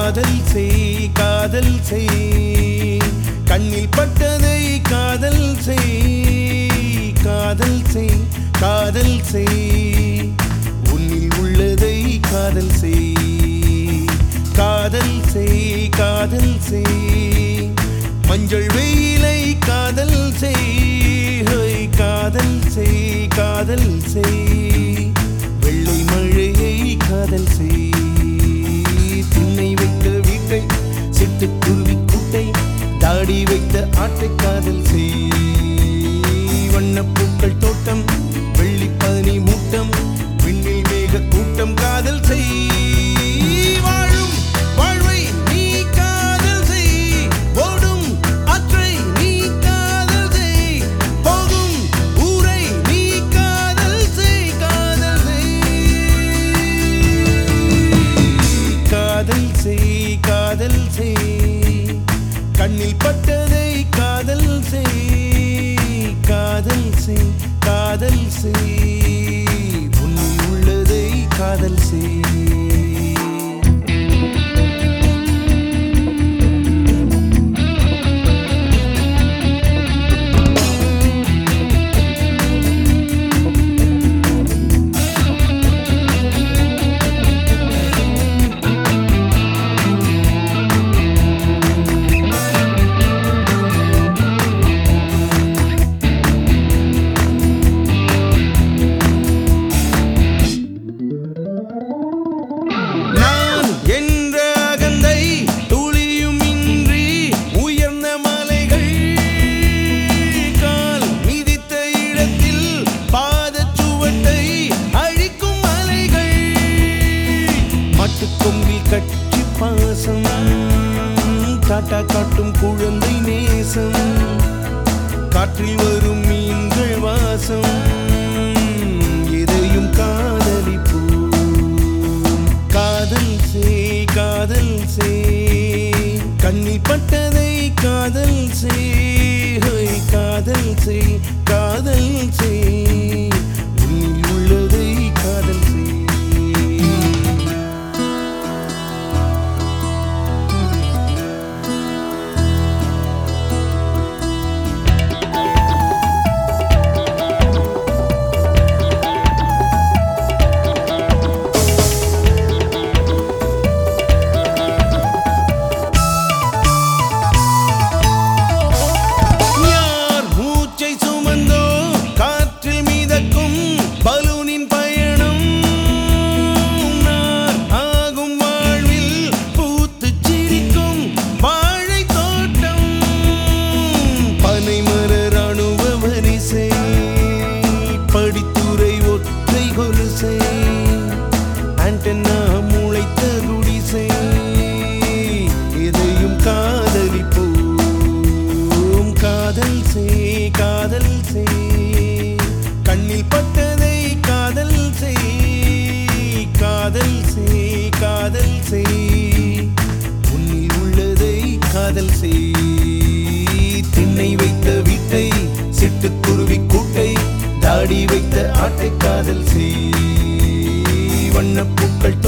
காதல் செய் காதல் செய் கண்ணில் பட்டதை காதல் செய் காதல் செய் காதல் செய் உன்னில் உள்ளதை காதல் செய் காதல் செய் காதல் செய் மஞ்சள் வெயிலை காதல் செய் ஹோய், காதல் செய் காதல் செய் வெள்ளை மழையை காதல் செய் திண்ணை வைத்த வீட்டை சிட்டுக்குருவி கூட்டை தாடி வைத்த ஆட்டை காதல் செய் வண்ணப்பூக்கள் தோட்டம் வெள்ளி பனி மூட்டம் விண்ணில் மேக கூட்டம் காதல் செய் வாழும் வாழ்வை நீ காதல் செய் ஓடும் ஆற்றை நீ காதல் செய் போகும் ஊரை நீ காதல் செய் காதல் செய் காதல் செய் காதல் செய் கண்ணில் பட்டதை காதல் செய் காதல் செய் காதல் செய் உன்னில் உள்ளதை காதல் செய் நான் என்ற அகந்தை துளியும் இன்றி உயர்ந்த மலைகள் கால் மிதித்த இடத்தில் பாதச்சுவட்டை அழிக்கும் மலைகள் மட்டுக்கொம்பில் கட்சி பாசம் காட்டா காட்டும் குழந்தை நேசம் காற்றில் வரும் மீன்கள் வாசம் எதையும் காதலிப்போம் காதல் செய் காதல் செய் கண்ணில் பட்டதை காதல் செய் ஹோய், காதல் செய் காதல் செய் உன்னில் உள்ளதை காதல் செய் யார் மூச்சை சுமந்தோ காற்றில் மிதக்கும் பலூனின் பயணம் நார் ஆகும் வாழ்வில் பூத்துச் சிரிக்கும் வாழை தோட்டம் பனைமர ராணுவ வரிசை படித்துறை ஒற்றை கொலுசை ஆண்டனா முளைத்த குடிசை எதையும் காதலிப்போம் காதல் செய் காதல் செய் கண்ணில் பட்டதை காதல் செய் காதல் செய் காதல் செய் உன்னில் உள்ளதை காதல் செய் திண்ணை வைத்த வீட்டை சிட்டுக்குருவி கூட்டை தாடி வைத்த ஆட்டை காதல் செய் வண்ணப்பூக்கள்